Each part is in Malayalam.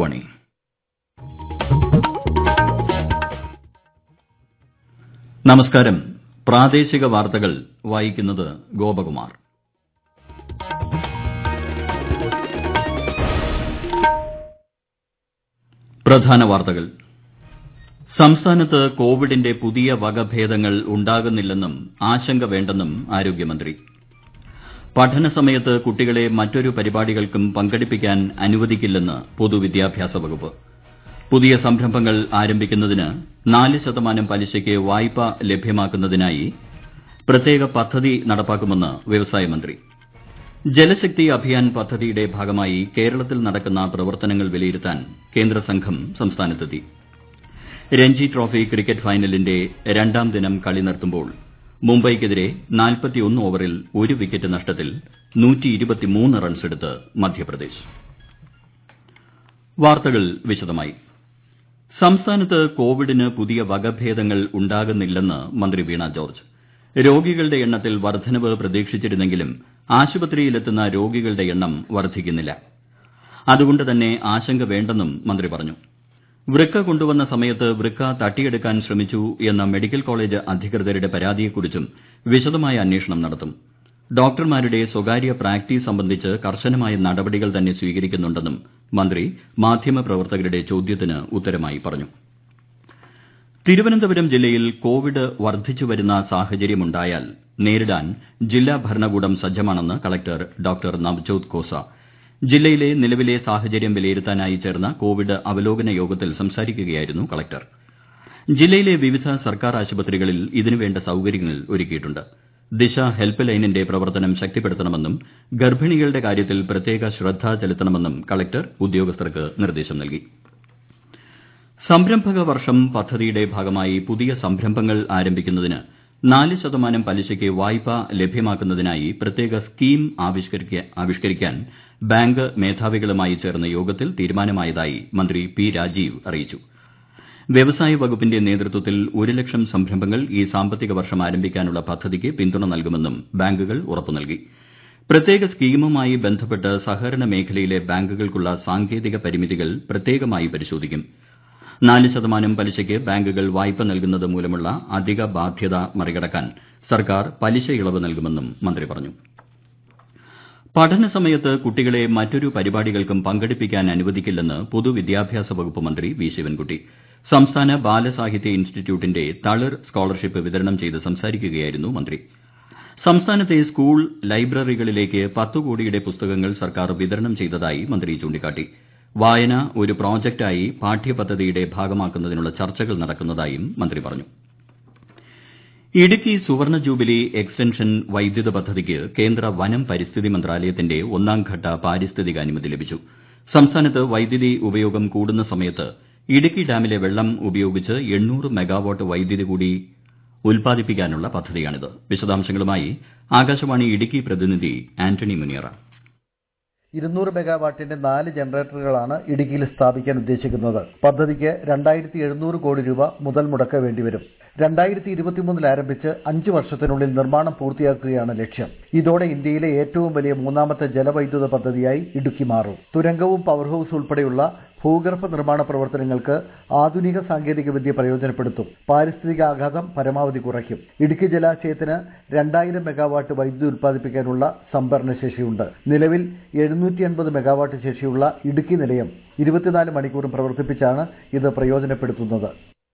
ആകാശവാണി നമസ്കാരം പ്രാദേശിക വാർത്തകൾ വായിക്കുന്നത് ഗോപകുമാർ പ്രധാന വാർത്തകൾ സംസ്ഥാനത്ത് കോവിഡിന്റെ പുതിയ വകഭേദങ്ങൾ ഉണ്ടാകുന്നില്ലെന്നും ആശങ്ക വേണ്ടെന്നും ആരോഗ്യമന്ത്രി പഠനസമയത്ത് കുട്ടികളെ മറ്റൊരു പരിപാടികൾക്കും പങ്കെടുപ്പിക്കാൻ അനുവദിക്കില്ലെന്ന് പൊതുവിദ്യാഭ്യാസ വകുപ്പ് പുതിയ സംരംഭങ്ങൾ ആരംഭിക്കുന്നതിന് നാല് ശതമാനം പലിശയ്ക്ക് വായ്പ ലഭ്യമാക്കുന്നതിനായി പ്രത്യേക പദ്ധതി നടപ്പാക്കുമെന്ന് വ്യവസായ മന്ത്രി ജലശക്തി അഭിയാൻ പദ്ധതിയുടെ ഭാഗമായി കേരളത്തിൽ നടക്കുന്ന പ്രവർത്തനങ്ങൾ വിലയിരുത്താൻ കേന്ദ്രസംഘം സംസ്ഥാനത്തെത്തി രഞ്ജി ട്രോഫി ക്രിക്കറ്റ് ഫൈനലിന്റെ രണ്ടാം ദിനം കളി നിർത്തുമ്പോൾ മുംബൈയ്ക്കെതിരെ ഓവറിൽ ഒരു വിക്കറ്റ് നഷ്ടത്തിൽ റൺസെടുത്ത് മധ്യപ്രദേശ് വാർത്തകൾ വിശദമായി സംസ്ഥാനത്ത് കോവിഡിന് പുതിയ വകഭേദങ്ങൾ ഉണ്ടാകുന്നില്ലെന്ന് മന്ത്രി വീണ ജോർജ് രോഗികളുടെ എണ്ണത്തിൽ വർദ്ധനവ് പ്രതീക്ഷിച്ചിരുന്നെങ്കിലും ആശുപത്രിയിലെത്തുന്ന രോഗികളുടെ എണ്ണം വർദ്ധിക്കുന്നില്ല അതുകൊണ്ട് തന്നെ ആശങ്ക വേണ്ടെന്നും മന്ത്രി പറഞ്ഞു വൃക്ക കൊണ്ടുവന്ന സമയത്ത് വൃക്ക തട്ടിയെടുക്കാൻ ശ്രമിച്ചു എന്ന മെഡിക്കൽ കോളേജ് അധികൃതരുടെ പരാതിയെക്കുറിച്ചും വിശദമായ അന്വേഷണം നടത്തും ഡോക്ടർമാരുടെ സ്വകാര്യ പ്രാക്ടീസ് സംബന്ധിച്ച് കർശനമായ നടപടികൾ തന്നെ സ്വീകരിക്കുന്നുണ്ടെന്നും മന്ത്രി മാധ്യമപ്രവർത്തകരുടെ ചോദ്യത്തിന് ഉത്തരമായി പറഞ്ഞു തിരുവനന്തപുരം ജില്ലയിൽ കോവിഡ് വർദ്ധിച്ചുവരുന്ന സാഹചര്യമുണ്ടായാൽ നേരിടാൻ ജില്ലാ ഭരണകൂടം സജ്ജമാണെന്ന് കളക്ടർ ഡോക്ടർ നവ്ജോത് ഖോസ ജില്ലയിലെ നിലവിലെ സാഹചര്യം വിലയിരുത്താനായി ചേർന്ന കോവിഡ് അവലോകന യോഗത്തിൽ സംസാരിക്കുകയായിരുന്നു കളക്ടർ ജില്ലയിലെ വിവിധ സർക്കാർ ആശുപത്രികളിൽ ഇതിനുവേണ്ട സൌകര്യങ്ങൾ ഒരുക്കിയിട്ടുണ്ട് ദിശ ഹെൽപ്പ് ലൈനിന്റെ പ്രവർത്തനം ശക്തിപ്പെടുത്തണമെന്നും ഗർഭിണികളുടെ കാര്യത്തിൽ പ്രത്യേക ശ്രദ്ധ ചെലുത്തണമെന്നും കളക്ടർ ഉദ്യോഗസ്ഥർക്ക് നിർദ്ദേശം നൽകി സംരംഭക വർഷം പദ്ധതിയുടെ ഭാഗമായി പുതിയ സംരംഭങ്ങൾ ആരംഭിക്കുന്നതിന് നാല് ശതമാനം പലിശയ്ക്ക് വായ്പ ലഭ്യമാക്കുന്നതിനായി പ്രത്യേക സ്കീം ആവിഷ്കരിക്കാൻ ബാങ്ക് മേധാവികളുമായി ചേർന്ന യോഗത്തിൽ തീരുമാനമായതായി മന്ത്രി പി രാജീവ് അറിയിച്ചു വ്യവസായ വകുപ്പിന്റെ നേതൃത്വത്തിൽ ഒരു ലക്ഷം സംരംഭങ്ങൾ ഈ സാമ്പത്തിക വർഷം ആരംഭിക്കാനുള്ള പദ്ധതിക്ക് പിന്തുണ നൽകുമെന്നും ബാങ്കുകൾ ഉറപ്പു നൽകി പ്രത്യേക സ്കീമുമായി ബന്ധപ്പെട്ട് സഹകരണ മേഖലയിലെ ബാങ്കുകൾക്കുള്ള സാങ്കേതിക പരിമിതികൾ പ്രത്യേകമായി പരിശോധിക്കും നാല് ശതമാനം പലിശയ്ക്ക് ബാങ്കുകൾ വായ്പ നൽകുന്നത് മൂലമുള്ള അധിക ബാധ്യത മറികടക്കാൻ സർക്കാർ പലിശ ഇളവ് നൽകുമെന്നും മന്ത്രി പറഞ്ഞു പഠന സമയത്ത് കുട്ടികളെ മറ്റൊരു പരിപാടികൾക്കും പങ്കെടുപ്പിക്കാൻ അനുവദിക്കില്ലെന്ന് പൊതുവിദ്യാഭ്യാസ വകുപ്പ് മന്ത്രി വി ശിവൻകുട്ടി സംസ്ഥാന ബാലസാഹിത്യ ഇൻസ്റ്റിറ്റ്യൂട്ടിന്റെ തളിർ സ്കോളർഷിപ്പ് വിതരണം ചെയ്ത് സംസാരിക്കുകയായിരുന്നു മന്ത്രി സംസ്ഥാനത്തെ സ്കൂൾ ലൈബ്രറികളിലേക്ക് പത്ത് കോടിയുടെ പുസ്തകങ്ങൾ സർക്കാർ വിതരണം ചെയ്തതായി മന്ത്രി ചൂണ്ടിക്കാട്ടി വായന ഒരു പ്രോജക്ടായി പാഠ്യപദ്ധതിയുടെ ഭാഗമാക്കുന്നതിനുള്ള ചർച്ചകൾ നടക്കുന്നതായും മന്ത്രി പറഞ്ഞു ഇടുക്കി സുവർണ ജൂബിലി എക്സ്റ്റൻഷൻ വൈദ്യുത പദ്ധതിക്ക് കേന്ദ്ര വനം പരിസ്ഥിതി മന്ത്രാലയത്തിന്റെ ഒന്നാംഘട്ട പാരിസ്ഥിതിക അനുമതി ലഭിച്ചു സംസ്ഥാനത്ത് വൈദ്യുതി ഉപയോഗം കൂടുന്ന സമയത്ത് ഇടുക്കി ഡാമിലെ വെള്ളം ഉപയോഗിച്ച് മെഗാവാട്ട് വൈദ്യുതി കൂടി ഉൽപ്പാദിപ്പിക്കാനുള്ള പദ്ധതിയാണിത് വിശദാംശങ്ങളുമായി ആകാശവാണി ഇടുക്കി പ്രതിനിധി ആന്റണി മുനിയറ ഇരുന്നൂറ് മെഗാവാട്ടിന്റെ നാല് ജനറേറ്ററുകളാണ് ഇടുക്കിയിൽ സ്ഥാപിക്കാൻ ഉദ്ദേശിക്കുന്നത് പദ്ധതിക്ക് രണ്ടായിരത്തി എഴുന്നൂറ് കോടി രൂപ മുതൽ മുടക്ക് വേണ്ടിവരും രണ്ടായിരത്തി ഇരുപത്തിമൂന്നിൽ ആരംഭിച്ച് അഞ്ച് വർഷത്തിനുള്ളിൽ നിർമ്മാണം പൂർത്തിയാക്കുകയാണ് ലക്ഷ്യം ഇതോടെ ഇന്ത്യയിലെ ഏറ്റവും വലിയ മൂന്നാമത്തെ ജലവൈദ്യുത പദ്ധതിയായി ഇടുക്കി മാറും തുരങ്കവും പവർ ഹൌസ് ഉൾപ്പെടെയുള്ള ഭൂഗർഭ നിർമ്മാണ പ്രവർത്തനങ്ങൾക്ക് ആധുനിക സാങ്കേതിക വിദ്യ പ്രയോജനപ്പെടുത്തും പാരിസ്ഥിതിക ആഘാതം പരമാവധി കുറയ്ക്കും ഇടുക്കി ജലാശയത്തിന് രണ്ടായിരം മെഗാവാട്ട് വൈദ്യുതി ഉൽപ്പാദിപ്പിക്കാനുള്ള സംഭരണ ശേഷിയുണ്ട് നിലവിൽ എഴുന്നൂറ്റി അൻപത് മെഗാവാട്ട് ശേഷിയുള്ള ഇടുക്കി നിലയം ഇരുപത്തിനാല് മണിക്കൂറും പ്രവർത്തിപ്പിച്ചാണ് ഇത് പ്രയോജനപ്പെടുത്തുന്നത്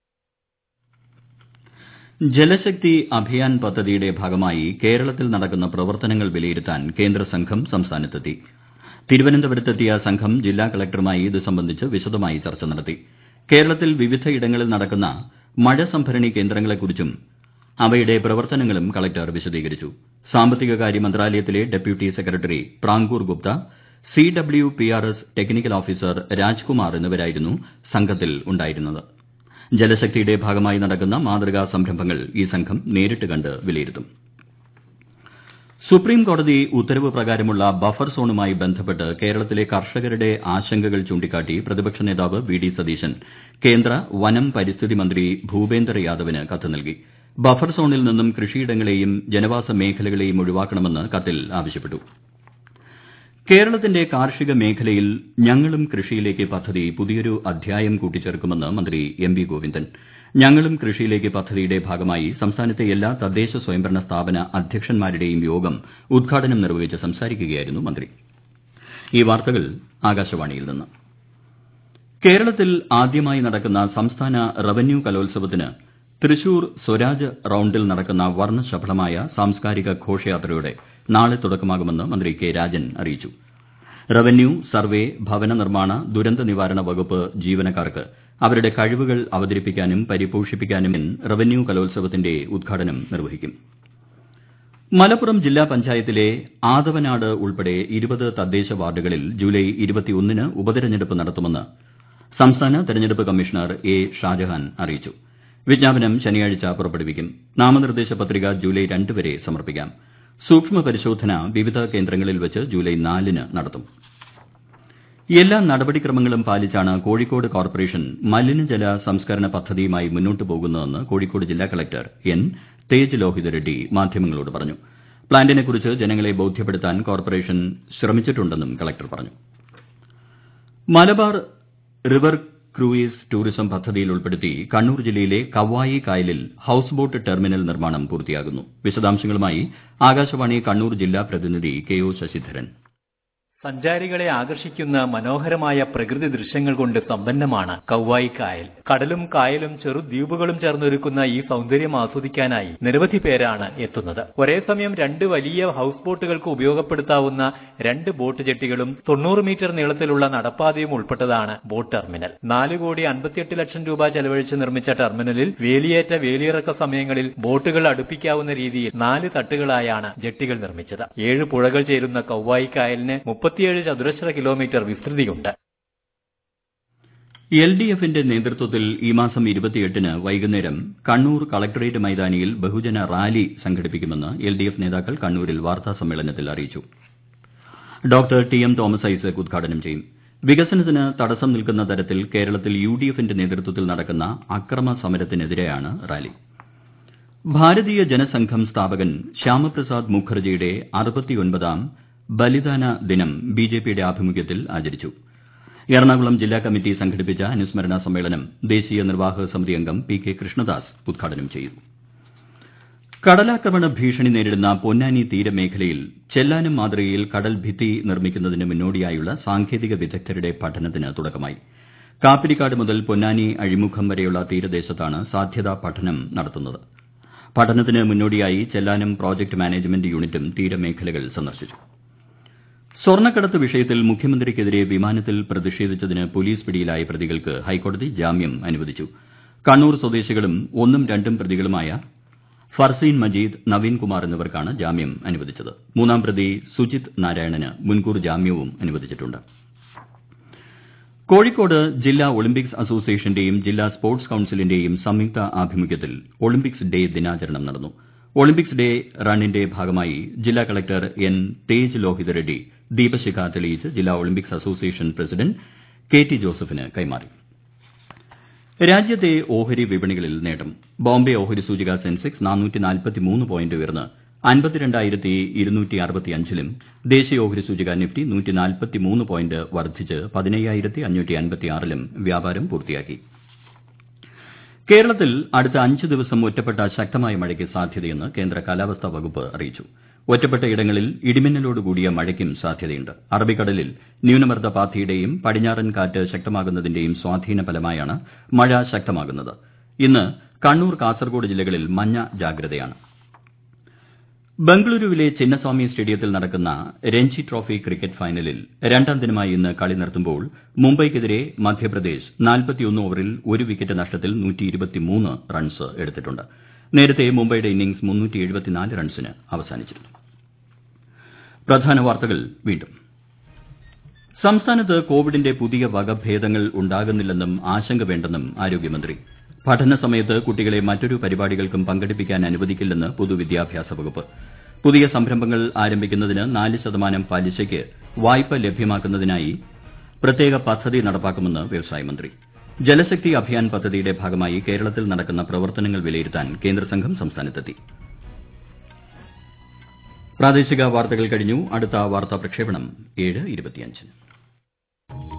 ജലശക്തി അഭിയാൻ പദ്ധതിയുടെ ഭാഗമായി കേരളത്തിൽ നടക്കുന്ന പ്രവർത്തനങ്ങൾ വിലയിരുത്താൻ കേന്ദ്ര സംഘം സംസ്ഥാനത്തെത്തി തിരുവനന്തപുരത്തെത്തിയ സംഘം ജില്ലാ കളക്ടറുമായി ഇത് സംബന്ധിച്ച് വിശദമായി ചർച്ച നടത്തി കേരളത്തിൽ വിവിധയിടങ്ങളിൽ നടക്കുന്ന മഴ സംഭരണി കേന്ദ്രങ്ങളെക്കുറിച്ചും അവയുടെ പ്രവർത്തനങ്ങളും കളക്ടർ വിശദീകരിച്ചു സാമ്പത്തിക കാര്യ മന്ത്രാലയത്തിലെ deputy secretary Prankur Gupta C W P R S technical officer Rajkumar എന്നിവരായിരുന്നു സംഘത്തിൽ ഉണ്ടായിരുന്നത് ജലശക്തിയുടെ ഭാഗമായി നടക്കുന്ന മാതൃകാ സംരംഭങ്ങൾ ഈ സംഘം നേരിട്ട് കണ്ട് വിലയിരുത്തും സുപ്രീം കോടതി ഉത്തരവ് പ്രകാരമുള്ള ബഫർ സോണുമായി ബന്ധപ്പെട്ട് കേരളത്തിലെ കർഷകരുടെ ആശങ്കകൾ ചൂണ്ടിക്കാട്ടി പ്രതിപക്ഷ നേതാവ് വി ഡി സതീശൻ കേന്ദ്ര വനം പരിസ്ഥിതി മന്ത്രി ഭൂപേന്ദർ യാദവിന് കത്ത് നൽകി ബഫർ സോണിൽ നിന്നും കൃഷിയിടങ്ങളെയും ജനവാസ മേഖലകളെയും ഒഴിവാക്കണമെന്ന് കത്തിൽ ആവശ്യപ്പെട്ടു കേരളത്തിന്റെ കാർഷിക മേഖലയിൽ ഞങ്ങളും കൃഷിയിലേക്ക് പദ്ധതി പുതിയൊരു അധ്യായം കൂട്ടിച്ചേർക്കുമെന്ന് മന്ത്രി എം വി ഗോവിന്ദൻ ഞങ്ങളും കൃഷിയിലേക്ക് പദ്ധതിയുടെ ഭാഗമായി സംസ്ഥാനത്തെ എല്ലാ തദ്ദേശ സ്വയംഭരണ സ്ഥാപന അധ്യക്ഷന്മാരുടെയും യോഗം ഉദ്ഘാടനം നിർവഹിച്ച് സംസാരിക്കുകയായിരുന്നു മന്ത്രി ഈ വാർത്തകൾ ആകാശവാണിയിൽ നിന്ന് കേരളത്തിൽ ആദ്യമായി നടക്കുന്ന സംസ്ഥാന റവന്യൂ കലോത്സവത്തിന് തൃശൂർ സ്വരാജ് റൌണ്ടിൽ നടക്കുന്ന വർണ്ണശബളമായ സാംസ്കാരിക ഘോഷയാത്രയോടെ നാളെ തുടക്കമാകുമെന്ന് മന്ത്രി കെ രാജൻ അറിയിച്ചു റവന്യൂ സർവേ ഭവന നിർമ്മാണ ദുരന്ത നിവാരണ വകുപ്പ് ജീവനക്കാർക്ക് അവരുടെ കഴിവുകൾ അവതരിപ്പിക്കാനും പരിപോഷിപ്പിക്കാനും റവന്യൂ കലോത്സവത്തിന്റെ ഉദ്ഘാടനം നിർവഹിക്കും മലപ്പുറം ജില്ലാ പഞ്ചായത്തിലെ ആദവനാട് ഉൾപ്പെടെ ഇരുപത് തദ്ദേശ വാർഡുകളിൽ ജൂലൈ ന് ഉപതെരഞ്ഞെടുപ്പ് നടത്തുമെന്ന് സംസ്ഥാന തെരഞ്ഞെടുപ്പ് കമ്മീഷണർ എ ഷാജഹാൻ അറിയിച്ചു വിജ്ഞാപനം ശനിയാഴ്ച പുറപ്പെടുവിക്കും നാമനിർദ്ദേശ പത്രിക ജൂലൈ രണ്ട് വരെ സമർപ്പിക്കാം സൂക്ഷ്മ പരിശോധന വിവിധ കേന്ദ്രങ്ങളിൽ വെച്ച് ജൂലൈ നാലിന് നടത്തും എല്ലാ നടപടിക്രമങ്ങളും പാലിച്ചാണ് കോഴിക്കോട് കോർപ്പറേഷൻ മലിനജല സംസ്കരണ പദ്ധതിയുമായി മുന്നോട്ട് പോകുന്നതെന്ന് കോഴിക്കോട് ജില്ലാ കളക്ടർ എൻ തേജ് ലോഹിത് റെഡ്ഡി മാധ്യമങ്ങളോട് പറഞ്ഞു പ്ലാന്റിനെക്കുറിച്ച് ജനങ്ങളെ ബോധ്യപ്പെടുത്താൻ കോർപ്പറേഷൻ ശ്രമിച്ചിട്ടുണ്ടെന്നും കളക്ടർ പറഞ്ഞു മലബാർ റിവർ ക്രൂയിസ് ടൂറിസം പദ്ധതിയിൽ ഉൾപ്പെടുത്തി കണ്ണൂർ ജില്ലയിലെ കവായി കായലിൽ ഹൌസ് ബോട്ട് ടെർമിനൽ നിർമ്മാണം പൂർത്തിയാകുന്നു വിശദാംശങ്ങളുമായി ആകാശവാണി കണ്ണൂർ ജില്ലാ പ്രതിനിധി കെ ഒ ശശിധരൻ സഞ്ചാരികളെ ആകർഷിക്കുന്ന മനോഹരമായ പ്രകൃതി ദൃശ്യങ്ങൾ കൊണ്ട് സമ്പന്നമാണ് കൗവായി കായൽ കടലും കായലും ചെറുദ്വീപുകളും ചേർന്നൊരുക്കുന്ന ഈ സൗന്ദര്യം ആസ്വദിക്കാനായി നിരവധി പേരാണ് എത്തുന്നത് ഒരേ സമയം രണ്ട് വലിയ ഹൌസ് ബോട്ടുകൾക്ക് ഉപയോഗപ്പെടുത്താവുന്ന രണ്ട് ബോട്ട് ജെട്ടികളും തൊണ്ണൂറ് മീറ്റർ നീളത്തിലുള്ള നടപ്പാതയും ഉൾപ്പെട്ടതാണ് ബോട്ട് ടെർമിനൽ നാല് കോടി അൻപത്തിയെട്ട് ലക്ഷം രൂപ ചെലവഴിച്ച് നിർമ്മിച്ച ടെർമിനലിൽ വേലിയേറ്റ വേലിയിറക്ക സമയങ്ങളിൽ ബോട്ടുകൾ അടുപ്പിക്കാവുന്ന രീതിയിൽ നാല് തട്ടുകളായാണ് ജെട്ടികൾ നിർമ്മിച്ചത് ഏഴ് പുഴകൾ ചേരുന്ന കൗവായി കായലിന് മുപ്പത്തിയേഴ് ചതുരശ്ര കിലോമീറ്റർ വിസ്തൃതിയുണ്ട് എൽ ഡി എഫിന്റെ നേതൃത്വത്തിൽ ഈ മാസം ഇരുപത്തിയെട്ടിന് വൈകുന്നേരം കണ്ണൂർ കളക്ടറേറ്റ് മൈതാനിയിൽ ബഹുജന റാലി സംഘടിപ്പിക്കുമെന്ന് എൽ ഡി എഫ് നേതാക്കൾ കണ്ണൂരിൽ വാർത്താസമ്മേളനത്തിൽ അറിയിച്ചു doctor T M Thomas Isaac ഉദ്ഘാടനം ചെയ്യും വികസനത്തിന് തടസ്സം നിൽക്കുന്ന തരത്തിൽ കേരളത്തിൽ യു ഡി എഫിന്റെ നേതൃത്വത്തിൽ നടക്കുന്ന അക്രമ സമരത്തിനെതിരെയാണ് റാലി ഭാരതീയ ജനസംഘം സ്ഥാപകൻ ശ്യാമപ്രസാദ് മുഖർജിയുടെ അറുപത്തിയൊൻപതാം ബലിദാന ദിനം ബിജെപിയുടെ ആഭിമുഖ്യത്തിൽ ആചരിച്ചു എറണാകുളം ജില്ലാ കമ്മിറ്റി സംഘടിപ്പിച്ച അനുസ്മരണ സമ്മേളനം ദേശീയ നിർവാഹക സമിതി അംഗം പി കെ കൃഷ്ണദാസ് ഉദ്ഘാടനം ചെയ്തു കടലാക്രമണ ഭീഷണി നേരിടുന്ന പൊന്നാനി തീരമേഖലയിൽ ചെല്ലാനം മാതൃകയിൽ കടൽ ഭിത്തി നിർമ്മിക്കുന്നതിന് മുന്നോടിയായുള്ള സാങ്കേതിക വിദഗ്ധരുടെ പഠനത്തിന് തുടക്കമായി കാപ്പിരിക്കാട് മുതൽ പൊന്നാനി അഴിമുഖം വരെയുള്ള തീരദേശത്താണ് സാധ്യതാ പഠനം നടത്തുന്നത് പഠനത്തിന് മുന്നോടിയായി ചെല്ലാനം പ്രോജക്ട് മാനേജ്മെന്റ് യൂണിറ്റും തീരമേഖലകൾ സന്ദർശിച്ചു സ്വർണ്ണക്കടത്ത് വിഷയത്തിൽ മുഖ്യമന്ത്രിക്കെതിരെ വിമാനത്തിൽ പ്രതിഷേധിച്ചതിന് പോലീസ് പിടിയിലായ പ്രതികൾക്ക് ഹൈക്കോടതി ജാമ്യം അനുവദിച്ചു കണ്ണൂർ സ്വദേശികളും ഒന്നും രണ്ടും പ്രതികളുമായ ഫർസീൻ മജീദ് നവീൻ കുമാർ എന്നിവർക്കാണ് ജാമ്യം അനുവദിച്ചത് മൂന്നാം പ്രതി സുജിത് നാരായണന് മുൻകൂർ ജാമ്യവും അനുവദിച്ചിട്ടുണ്ട് കോഴിക്കോട് ജില്ലാ ഒളിമ്പിക്സ് അസോസിയേഷന്റെയും ജില്ലാ സ്പോർട്സ് കൌൺസിലിന്റെയും സംയുക്ത ആഭിമുഖ്യത്തിൽ ഒളിമ്പിക്സ് ഡേ ദിനാചരണം നടന്നു ഒളിമ്പിക്സ് ഡേ റണ്ണിന്റെ ഭാഗമായി ജില്ലാ കളക്ടർ എൻ തേജ് ലോഹിത് റെഡ്ഡി ദീപശിഖ തെളിയിച്ച് ജില്ലാ Olympics association president K T ജോസഫിന് കൈമാറി രാജ്യത്തെ ഓഹരി വിപണികളിൽ നേട്ടം ബോംബെ ഓഹരി സൂചിക സെൻസെക്സ് പോയിന്റ് ഉയർന്ന് അൻപത്തിരണ്ടായിരത്തി ഇരുന്നൂറ്റി അറുപത്തിയഞ്ചിലും ദേശീയ ഓഹരി സൂചിക നിഫ്റ്റി നൂറ്റി നാൽപ്പത്തിമൂന്ന് പോയിന്റ് വർദ്ധിച്ച് പതിനയ്യായിരത്തി അഞ്ഞൂറ്റി അൻപത്തിയാറിലും വ്യാപാരം പൂർത്തിയാക്കി കേരളത്തിൽ അടുത്ത അഞ്ച് ദിവസം ഒറ്റപ്പെട്ട ശക്തമായ മഴയ്ക്ക് സാധ്യതയെന്ന് കേന്ദ്ര കാലാവസ്ഥാ വകുപ്പ് അറിയിച്ചു ഒറ്റപ്പെട്ട ഇടങ്ങളിൽ ഇടിമിന്നലോട് കൂടിയ മഴയ്ക്കും സാധ്യതയുണ്ട് അറബിക്കടലിൽ ന്യൂനമർദ്ദ പാത്തിയുടെയും പടിഞ്ഞാറൻ കാറ്റ് ശക്തമാകുന്നതിന്റെയും സ്വാധീന ഫലമായാണ് മഴ ശക്തമാകുന്നത് ഇന്ന് കണ്ണൂർ കാസർഗോഡ് ജില്ലകളിൽ മഞ്ഞ ജാഗ്രതയാണ് ബംഗളൂരുവിലെ ചിന്നസ്വാമി സ്റ്റേഡിയത്തിൽ നടക്കുന്ന രഞ്ജി ട്രോഫി ക്രിക്കറ്റ് ഫൈനലിൽ രണ്ടാം ദിനമായി ഇന്ന് കളി നിർത്തുമ്പോൾ മുംബൈയ്ക്കെതിരെ മധ്യപ്രദേശ് ഓവറിൽ ഒരു വിക്കറ്റ് നഷ്ടത്തിൽ റൺസ് എടുത്തിട്ടുണ്ട് നേരത്തെ മുംബൈയുടെ ഇന്നിംഗ്സ് റൺസിന് അവസാനിച്ചിരുന്നു പ്രധാന വാർത്തകൾ വീണ്ടും സംസ്ഥാനത്ത് കോവിഡിന്റെ പുതിയ വകഭേദങ്ങൾ ഉണ്ടാകുന്നില്ലെന്നും ആശങ്ക വേണ്ടെന്നും ആരോഗ്യമന്ത്രി പഠന സമയത്ത് കുട്ടികളെ മറ്റൊരു പരിപാടികൾക്കും പങ്കെടുപ്പിക്കാൻ അനുവദിക്കില്ലെന്ന് പൊതുവിദ്യാഭ്യാസ വകുപ്പ് പുതിയ സംരംഭങ്ങൾ ആരംഭിക്കുന്നതിന് നാല് ശതമാനം പലിശയ്ക്ക് വായ്പ ലഭ്യമാക്കുന്നതിനായി പ്രത്യേക പദ്ധതി നടപ്പാക്കുമെന്ന് വ്യവസായ മന്ത്രി ജലശക്തി അഭിയാൻ പദ്ധതിയുടെ ഭാഗമായി കേരളത്തിൽ നടക്കുന്ന പ്രവർത്തനങ്ങൾ വിലയിരുത്താൻ കേന്ദ്രസംഘം സംസ്ഥാനത്തെത്തി പ്രാദേശിക വാർത്തകൾ കഴിഞ്ഞു അടുത്ത വാർത്താ പ്രക്ഷേപണം ഏഴ് ഇരുപത്തിയഞ്ചിന്